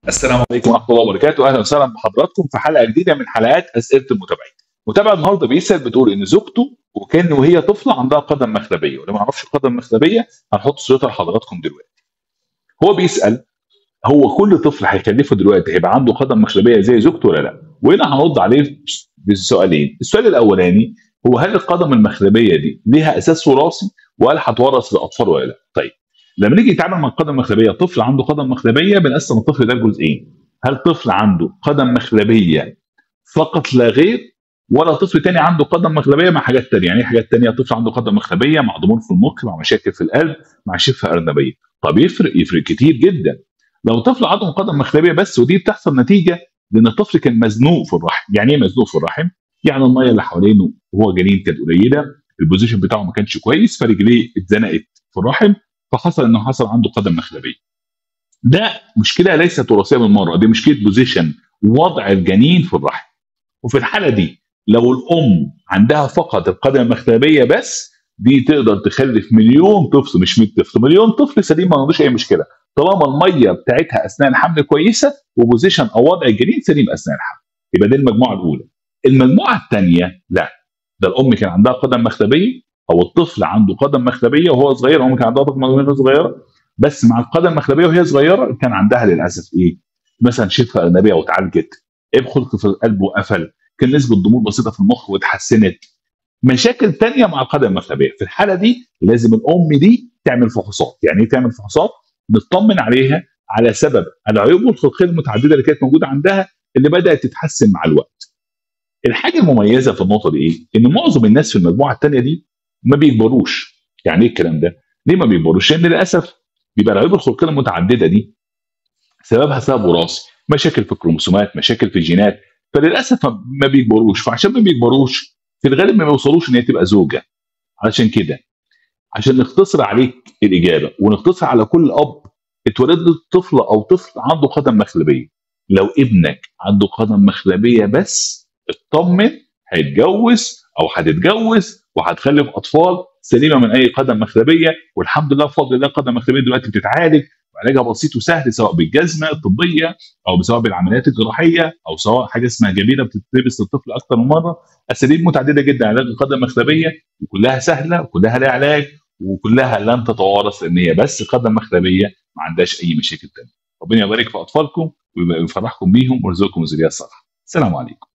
السلام عليكم ورحمه الله وبركاته اهلا وسهلا بحضراتكم في حلقه جديده من حلقات اسئله المتابعين متابع النهارده بيسال بتقول ان زوجته وكان وهي طفله عندها قدم مخلبيه واللي ما يعرفش القدم المخلبيه هنحط صورتها لحضراتكم دلوقتي هو بيسال هو كل طفل هيكلفه دلوقتي هيبقى عنده قدم مخلبيه زي زوجته ولا لا وهنا هنرد عليه بالسؤالين السؤال الاولاني هو هل القدم المخلبيه دي ليها اساس وراثي وهل هتورث للاطفال ولا لا طيب لما نيجي نتعامل مع القدم المخلبيه طفل عنده قدم مخلبيه بنقسم الطفل ده لجزئين هل طفل عنده قدم مخلبيه فقط لا غير ولا طفل تاني عنده قدم مخلبيه مع حاجات تانية يعني ايه حاجات تانية طفل عنده قدم مخلبيه مع ضمور في المخ مع مشاكل في القلب مع شفه ارنبيه طب يفرق يفرق كتير جدا لو طفل عنده قدم مخلبيه بس ودي بتحصل نتيجه لان الطفل كان مزنوق في الرحم يعني ايه مزنوق في الرحم يعني الميه اللي حوالينه وهو جنين كانت قليله البوزيشن بتاعه ما كانش كويس فرجليه اتزنقت في الرحم فحصل انه حصل عنده قدم مخلبيه ده مشكله ليست وراثيه بالمره دي مشكله بوزيشن وضع الجنين في الرحم وفي الحاله دي لو الام عندها فقط القدم المخلبيه بس دي تقدر تخلف مليون طفل مش 100 طفل مليون طفل سليم ما عندوش اي مشكله طالما الميه بتاعتها اثناء الحمل كويسه وبوزيشن او وضع الجنين سليم اثناء الحمل يبقى دي المجموعه الاولى المجموعه الثانيه لا ده الام كان عندها قدم مخلبيه او الطفل عنده قدم مخلبيه وهو صغير الام كان عندها قدم مخلبيه صغيره بس مع القدم المخلبيه وهي صغيره كان عندها للاسف ايه؟ مثلا شفه ارنبيه واتعالجت ابن خلق في القلب وقفل كان نسبه ضمور بسيطه في المخ واتحسنت مشاكل تانية مع القدم المخلبيه في الحاله دي لازم الام دي تعمل فحوصات يعني ايه تعمل فحوصات نطمن عليها على سبب العيوب الخلقيه المتعدده اللي كانت موجوده عندها اللي بدات تتحسن مع الوقت الحاجه المميزه في النقطه دي ايه ان معظم الناس في المجموعه الثانيه دي ما بيكبروش يعني ايه الكلام ده ليه ما بيكبروش لان للاسف بيبقى العيوب الخلقيه المتعدده دي سببها سبب وراثي مشاكل في الكروموسومات مشاكل في الجينات فللاسف ما بيكبروش فعشان ما بيكبروش في الغالب ما بيوصلوش ان هي تبقى زوجه علشان كده عشان نختصر عليك الاجابه ونختصر على كل اب اتولد له طفل او طفل عنده قدم مخلبيه لو ابنك عنده قدم مخلبيه بس اطمن هيتجوز او هتتجوز وهتخلف اطفال سليمه من اي قدم مخلبيه والحمد لله بفضل الله القدم المخلبيه دلوقتي بتتعالج وعلاجها بسيط وسهل سواء بالجزمه الطبيه او سواء بالعمليات الجراحيه او سواء حاجه اسمها جميله بتتلبس للطفل اكثر من مره اساليب متعدده جدا علاج القدم المخلبيه وكلها سهله وكلها لها علاج وكلها لن تتوارث لان هي بس قدم مخلبيه ما عندهاش اي مشاكل ثانيه ربنا يبارك في اطفالكم ويفرحكم بيهم ويرزقكم الذريه الصالحه السلام عليكم